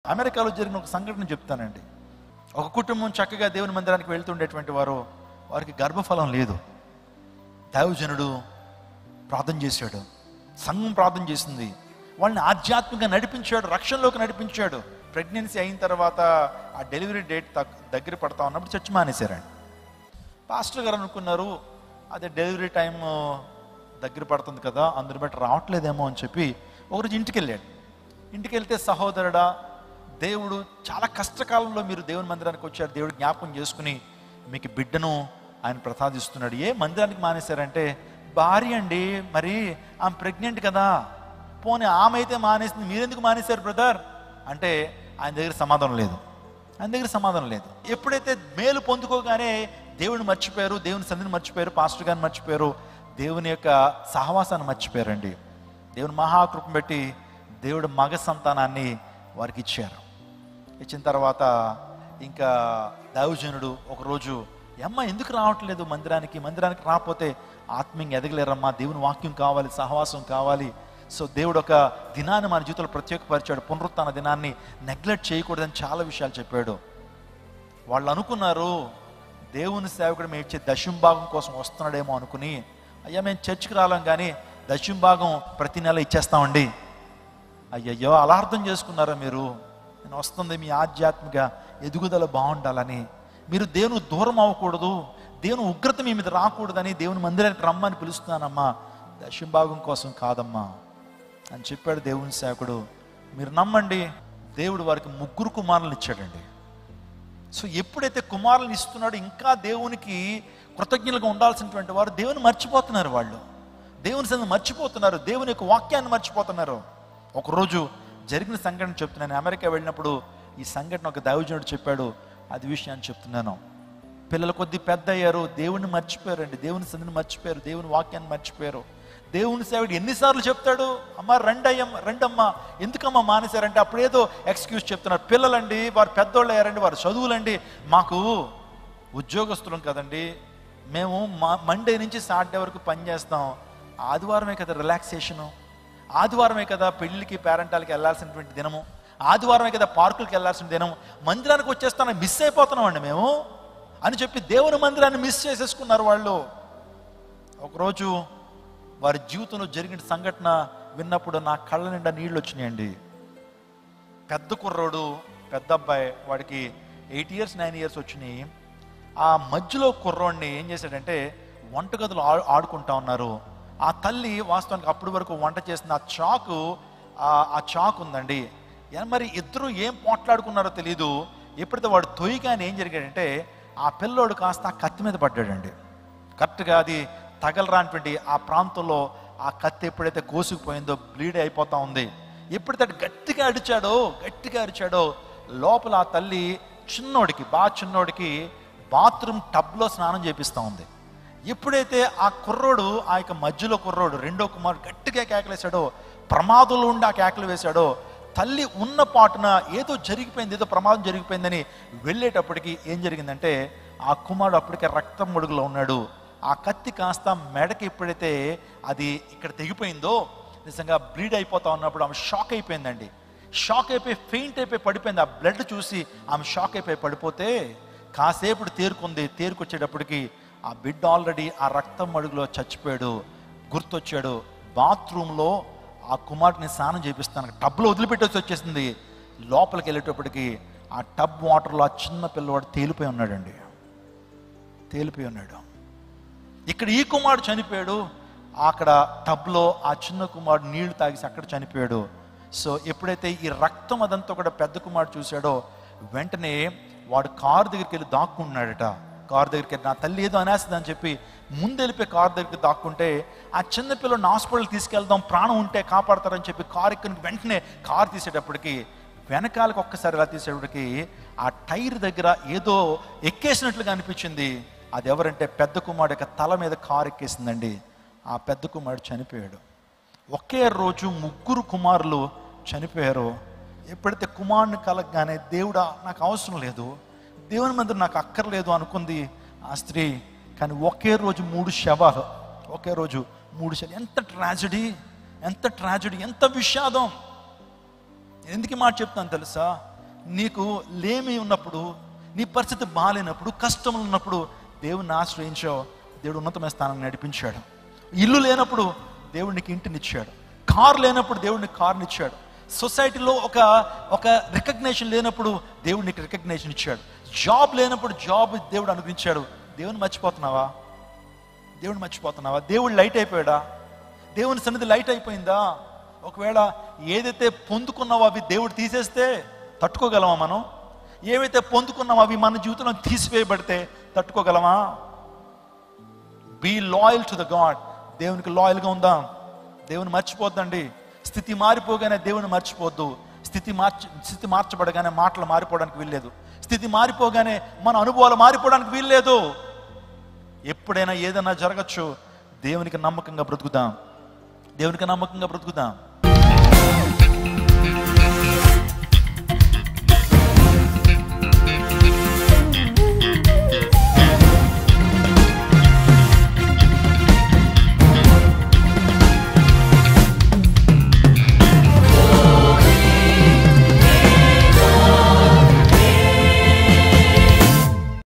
అమెరికాలో జరిగిన ఒక సంఘటన చెప్తానండి ఒక కుటుంబం చక్కగా దేవుని మందిరానికి వెళ్తుండేటువంటి వారు వారికి గర్భఫలం లేదు దైవజనుడు ప్రార్థన చేశాడు సంఘం ప్రార్థన చేసింది వాళ్ళని ఆధ్యాత్మికంగా నడిపించాడు రక్షణలోకి నడిపించాడు ప్రెగ్నెన్సీ అయిన తర్వాత ఆ డెలివరీ డేట్ తగ్- దగ్గర పడతా ఉన్నప్పుడు చర్చ్ మానేశారండి పాస్టర్ గారు అనుకున్నారు అదే డెలివరీ టైం దగ్గర పడుతుంది కదా అందుని బట్టి రావట్లేదేమో అని చెప్పి ఒకరోజు ఇంటికి వెళ్ళాడు ఇంటికి వెళ్తే సహోదరుడా దేవుడు చాలా కష్టకాలంలో మీరు దేవుని మందిరానికి వచ్చారు దేవుడు జ్ఞాపకం చేసుకుని మీకు బిడ్డను ఆయన ప్రసాదిస్తున్నాడు ఏ మందిరానికి మానేశారంటే భార్య అండి మరి ఆమె ప్రెగ్నెంట్ కదా పోనీ ఆమె అయితే మానేసింది మీరెందుకు మానేశారు బ్రదర్ అంటే ఆయన దగ్గర సమాధానం లేదు ఆయన దగ్గర సమాధానం లేదు ఎప్పుడైతే మేలు పొందుకోగానే దేవుని మర్చిపోయారు దేవుని సంధిని మర్చిపోయారు పాస్టర్ గారిని మర్చిపోయారు దేవుని యొక్క సహవాసాన్ని మర్చిపోయారండి దేవుని మహాకృపం పెట్టి దేవుడు మగ సంతానాన్ని వారికి ఇచ్చారు ఇచ్చిన తర్వాత ఇంకా దైవజనుడు ఒకరోజు అమ్మ ఎందుకు రావట్లేదు మందిరానికి మందిరానికి రాకపోతే ఆత్మీయంగా ఎదగలేరమ్మా దేవుని వాక్యం కావాలి సహవాసం కావాలి సో దేవుడు ఒక దినాన్ని మన జీవితంలో ప్రత్యేకపరిచాడు పునరుత్న దినాన్ని నెగ్లెక్ట్ చేయకూడదని చాలా విషయాలు చెప్పాడు వాళ్ళు అనుకున్నారు దేవుని సేవకుడు మేము ఇచ్చే దశం భాగం కోసం వస్తున్నాడేమో అనుకుని అయ్యా మేము చర్చికి రాలేం కానీ దశం భాగం ప్రతి నెల ఇచ్చేస్తామండి అయ్యయ్యో అలా అర్థం చేసుకున్నారా మీరు నేను వస్తుంది మీ ఆధ్యాత్మిక ఎదుగుదల బాగుండాలని మీరు దేవుని దూరం అవ్వకూడదు దేవుని ఉగ్రత మీ మీద రాకూడదని దేవుని మందిరానికి రమ్మని పిలుస్తున్నానమ్మా దశం భాగం కోసం కాదమ్మా అని చెప్పాడు దేవుని సేవకుడు మీరు నమ్మండి దేవుడు వారికి ముగ్గురు కుమారులను ఇచ్చాడండి సో ఎప్పుడైతే కుమారులను ఇస్తున్నాడో ఇంకా దేవునికి కృతజ్ఞులుగా ఉండాల్సినటువంటి వారు దేవుని మర్చిపోతున్నారు వాళ్ళు దేవుని సంగతి మర్చిపోతున్నారు దేవుని యొక్క వాక్యాన్ని మర్చిపోతున్నారు ఒకరోజు జరిగిన సంఘటన చెప్తున్నాను అమెరికా వెళ్ళినప్పుడు ఈ సంఘటన ఒక దైవజనుడు చెప్పాడు అది విషయాన్ని చెప్తున్నాను పిల్లలు కొద్ది పెద్ద అయ్యారు దేవుని మర్చిపోయారండి దేవుని సంధిని మర్చిపోయారు దేవుని వాక్యాన్ని మర్చిపోయారు దేవుని సేవకుడు ఎన్నిసార్లు చెప్తాడు అమ్మ రెండయ్యమ్మ రెండమ్మ ఎందుకమ్మా మానేశారంటే అప్పుడేదో ఎక్స్క్యూజ్ చెప్తున్నారు పిల్లలండి వారు పెద్దోళ్ళు అయ్యారండి వారు చదువులండి మాకు ఉద్యోగస్తులం కదండి మేము మా మండే నుంచి సాటర్డే వరకు పని చేస్తాం ఆదివారమే కదా రిలాక్సేషను ఆదివారమే కదా పెళ్ళికి పేరెంటాలకి వెళ్ళాల్సినటువంటి దినము ఆదివారమే కదా పార్కులకి వెళ్ళాల్సిన దినం మందిరానికి వచ్చేస్తాను మిస్ అయిపోతున్నామండి మేము అని చెప్పి దేవుని మందిరాన్ని మిస్ చేసేసుకున్నారు వాళ్ళు ఒకరోజు వారి జీవితంలో జరిగిన సంఘటన విన్నప్పుడు నా కళ్ళ నిండా నీళ్ళు వచ్చినాయండి పెద్ద కుర్రోడు పెద్ద అబ్బాయి వాడికి ఎయిట్ ఇయర్స్ నైన్ ఇయర్స్ వచ్చినాయి ఆ మధ్యలో కుర్రోడిని ఏం చేశాడంటే వంటగదులు ఆ ఆడుకుంటా ఉన్నారు ఆ తల్లి వాస్తవానికి అప్పటి వరకు వంట చేసిన ఆ చాకు ఆ- ఆ చాకు ఉందండి ఏ- మరి ఇద్దరు ఏం పోట్లాడుకున్నారో తెలియదు ఎప్పుడైతే వాడు తొయ్యగానే ఏం జరిగాడంటే ఆ పిల్లోడు కాస్త ఆ కత్తి మీద పడ్డాడండి కరెక్ట్గా అది తగలరానటువంటి ఆ ప్రాంతంలో ఆ కత్తి ఎప్పుడైతే కోసుకుపోయిందో బ్లీడ్ అయిపోతా ఉంది ఎప్పుడైతే అటు గట్టిగా అరిచాడో గట్టిగా అరిచాడో లోపల ఆ తల్లి చిన్నోడికి బాగా చిన్నోడికి బాత్రూమ్ టబ్లో స్నానం చేపిస్తూ ఉంది ఎప్పుడైతే ఆ కుర్రోడు ఆ యొక్క మధ్యలో కుర్రోడు రెండో కుమారుడు గట్టిగా కేకలేశాడో ప్రమాదంలో ఉండి ఆ కేకలు వేశాడో తల్లి ఉన్న పాటున ఏదో జరిగిపోయింది ఏదో ప్రమాదం జరిగిపోయిందని వెళ్ళేటప్పటికి ఏం జరిగిందంటే ఆ కుమారుడు అప్పటికే రక్తం ముడుగులో ఉన్నాడు ఆ కత్తి కాస్త మెడకి ఎప్పుడైతే అది ఇక్కడ తెగిపోయిందో నిజంగా బ్లీడ్ అయిపోతా ఉన్నప్పుడు ఆమె షాక్ అయిపోయిందండి షాక్ అయిపోయి ఫెయింట్ అయిపోయి పడిపోయింది ఆ బ్లడ్ చూసి ఆమె షాక్ అయిపోయి పడిపోతే కాసేపు తేరుకుంది తేరుకొచ్చేటప్పటికి ఆ బిడ్డ ఆల్రెడీ ఆ రక్తం మడుగులో చచ్చిపోయాడు గుర్తొచ్చాడు బాత్రూంలో ఆ కుమార్తెని స్నానం చేపిస్తాను టబ్లో వదిలిపెట్టేసి వచ్చేసింది లోపలికి వెళ్ళేటప్పటికి ఆ టబ్ వాటర్లో ఆ చిన్న పిల్లవాడు తేలిపోయి ఉన్నాడండి తేలిపోయి ఉన్నాడు ఇక్కడ ఈ కుమారుడు చనిపోయాడు అక్కడ టబ్లో ఆ చిన్న కుమారుడు నీళ్లు తాగేసి అక్కడ చనిపోయాడు సో ఎప్పుడైతే ఈ రక్తం అదంతా కూడా పెద్ద కుమారుడు చూశాడో వెంటనే వాడు కారు దగ్గరికి వెళ్ళి దాక్కుంటున్నాడట కారు దగ్గరికి వెళ్ళి నా తల్లి ఏదో అనేస్తుంది అని చెప్పి ముందు వెళ్ళిపోయి కారు దగ్గరికి దాక్కుంటే ఆ చిన్న పిల్లని హాస్పిటల్ తీసుకెళ్దాం ప్రాణం ఉంటే కాపాడతారని చెప్పి కారు ఎక్కడికి వెంటనే కారు తీసేటప్పటికి వెనకాలకు ఒక్కసారి ఇలా తీసేటప్పటికి ఆ టైర్ దగ్గర ఏదో ఎక్కేసినట్లుగా అనిపించింది అది ఎవరంటే పెద్ద కుమారుడు యొక్క తల మీద కారు ఎక్కేసిందండి ఆ పెద్ద కుమారుడు చనిపోయాడు ఒకే రోజు ముగ్గురు కుమారులు చనిపోయారు ఎప్పుడైతే కుమారుని కలగగానే దేవుడా నాకు అవసరం లేదు దేవుని మందిరం నాకు అక్కర్లేదు అనుకుంది ఆ స్త్రీ కానీ ఒకే రోజు మూడు శవాలు ఒకే రోజు మూడు శవాలు ఎంత ట్రాజడీ ఎంత ట్రాజడీ ఎంత విషాదం ఎందుకు ఈ మాట చెప్తాను తెలుసా నీకు లేమి ఉన్నప్పుడు నీ పరిస్థితి బాగాలేనప్పుడు కష్టం ఉన్నప్పుడు దేవుణ్ణి ఆశ్రయించావు దేవుడు ఉన్నతమైన స్థానాన్ని నడిపించాడు ఇల్లు లేనప్పుడు దేవుడు నీకు ఇంటినిచ్చాడు కారు లేనప్పుడు దేవుడు నీకు కారుని ఇచ్చాడు సొసైటీలో ఒక ఒక రికగ్నేషన్ లేనప్పుడు దేవుడు నీకు రికగ్నేషన్ ఇచ్చాడు జాబ్ లేనప్పుడు జాబ్ దేవుడు అనుగ్రహించాడు దేవుని మర్చిపోతున్నావా దేవుని మర్చిపోతున్నావా దేవుడు లైట్ అయిపోయాడా దేవుని సన్నిధి లైట్ అయిపోయిందా ఒకవేళ ఏదైతే పొందుకున్నావో అవి దేవుడు తీసేస్తే తట్టుకోగలమా మనం ఏవైతే పొందుకున్నామో అవి మన జీవితంలో తీసివేయబడితే తట్టుకోగలమా be loyal to the God దేవునికి లాయల్గా ఉందాం దేవుని మర్చిపోద్దండి స్థితి మారిపోగానే దేవుని మర్చిపోద్దు స్థితి మార్చి స్థితి మార్చబడగానే మాటలు మారిపోవడానికి వీల్లేదు స్థితి మారిపోగానే మన అనుభవాలు మారిపోవడానికి వీల్లేదు ఎప్పుడైనా ఏదైనా జరగచ్చు దేవునికి నమ్మకంగా బ్రతుకుదాం దేవునికి నమ్మకంగా బ్రతుకుదాం